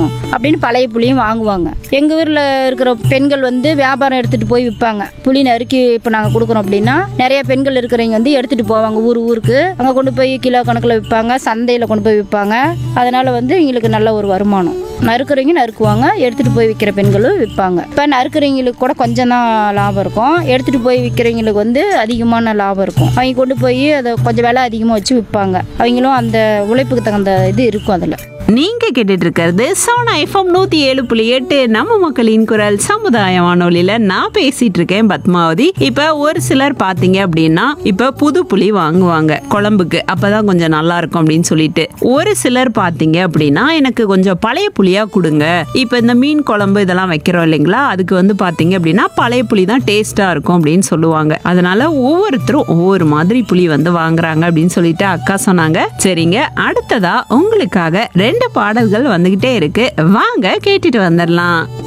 வேணும் அப்படின்னு பழைய புளியும் வாங்குவாங்க எங்கள் ஊரில் இருக்கிற பெண்கள் வந்து வியாபாரம் எடுத்துகிட்டு போய் விற்பாங்க புளி நறுக்கி இப்போ நாங்கள் கொடுக்குறோம் அப்படின்னா நிறைய பெண்கள் இருக்கிறவங்க வந்து எடுத்துகிட்டு போவாங்க ஊர் ஊருக்கு அங்கே கொண்டு போய் கிலோ கணக்கில் விற்பாங்க சந்தையில் கொண்டு போய் விற்பாங்க அதனால் வந்து எங்களுக்கு நல்ல ஒரு வருமானம் நறுக்கிறவங்க நறுக்குவாங்க எடுத்துகிட்டு போய் விற்கிற பெண்களும் விற்பாங்க இப்போ நறுக்கிறவங்களுக்கு கூட கொஞ்சம் தான் லாபம் இருக்கும் எடுத்துகிட்டு போய் விற்கிறவங்களுக்கு வந்து அதிகமான லாபம் இருக்கும் அவங்க கொண்டு போய் அதை கொஞ்சம் விலை அதிகமாக வச்சு விற்பாங்க அவங்களும் அந்த உழைப்புக்கு தகுந்த இது இருக்கும் அதில் நீங்க கேட்டுட்டு இருக்கிறது சோனா எஃப்எம் நூத்தி ஏழு புள்ளி எட்டு நம்ம மக்களின் குரல் சமுதாய வானொலியில நான் பேசிட்டு இருக்கேன் பத்மாவதி இப்ப ஒரு சிலர் பாத்தீங்க அப்படின்னா இப்ப புது புளி வாங்குவாங்க குழம்புக்கு அப்பதான் கொஞ்சம் நல்லா இருக்கும் அப்படின்னு சொல்லிட்டு ஒரு சிலர் பாத்தீங்க அப்படின்னா எனக்கு கொஞ்சம் பழைய புளியா கொடுங்க இப்ப இந்த மீன் குழம்பு இதெல்லாம் வைக்கிறோம் இல்லைங்களா அதுக்கு வந்து பாத்தீங்க அப்படின்னா பழைய புளி தான் டேஸ்டா இருக்கும் அப்படின்னு சொல்லுவாங்க அதனால ஒவ்வொருத்தரும் ஒவ்வொரு மாதிரி புளி வந்து வாங்குறாங்க அப்படின்னு சொல்லிட்டு அக்கா சொன்னாங்க சரிங்க அடுத்ததா உங்களுக்காக ரெண்டு பாடல்கள் வந்துகிட்டே இருக்கு வாங்க கேட்டுட்டு வந்துடலாம்